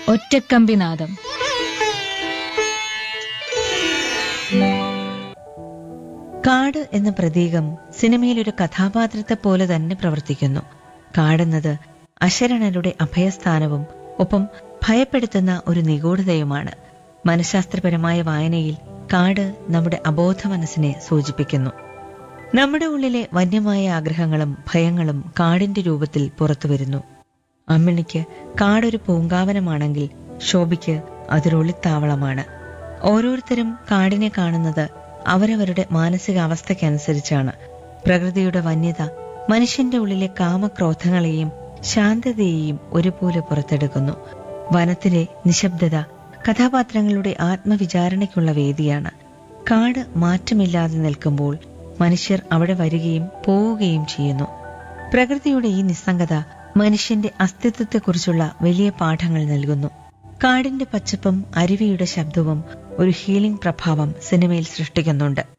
ഒറ്റക്കമ്പിനാദം കാട് എന്ന പ്രതീകം സിനിമയിൽ ഒരു കഥാപാത്രത്തെ പോലെ തന്നെ പ്രവർത്തിക്കുന്നു കാടെന്നത് അശരണരുടെ അഭയസ്ഥാനവും ഒപ്പം ഭയപ്പെടുത്തുന്ന ഒരു നിഗൂഢതയുമാണ് മനഃശാസ്ത്രപരമായ വായനയിൽ കാട് നമ്മുടെ അബോധ മനസ്സിനെ സൂചിപ്പിക്കുന്നു നമ്മുടെ ഉള്ളിലെ വന്യമായ ആഗ്രഹങ്ങളും ഭയങ്ങളും കാടിന്റെ രൂപത്തിൽ പുറത്തുവരുന്നു അമ്മിണിക്ക് കാടൊരു പൂങ്കാവനമാണെങ്കിൽ ശോഭിക്ക് അതൊരൊളിത്താവളമാണ് ഓരോരുത്തരും കാടിനെ കാണുന്നത് അവരവരുടെ മാനസികാവസ്ഥയ്ക്കനുസരിച്ചാണ് പ്രകൃതിയുടെ വന്യത മനുഷ്യന്റെ ഉള്ളിലെ കാമക്രോധങ്ങളെയും ശാന്തതയെയും ഒരുപോലെ പുറത്തെടുക്കുന്നു വനത്തിലെ നിശബ്ദത കഥാപാത്രങ്ങളുടെ ആത്മവിചാരണയ്ക്കുള്ള വേദിയാണ് കാട് മാറ്റമില്ലാതെ നിൽക്കുമ്പോൾ മനുഷ്യർ അവിടെ വരികയും പോവുകയും ചെയ്യുന്നു പ്രകൃതിയുടെ ഈ നിസ്സംഗത മനുഷ്യന്റെ അസ്തിത്വത്തെക്കുറിച്ചുള്ള വലിയ പാഠങ്ങൾ നൽകുന്നു കാടിന്റെ പച്ചപ്പും അരുവിയുടെ ശബ്ദവും ഒരു ഹീലിംഗ് പ്രഭാവം സിനിമയിൽ സൃഷ്ടിക്കുന്നുണ്ട്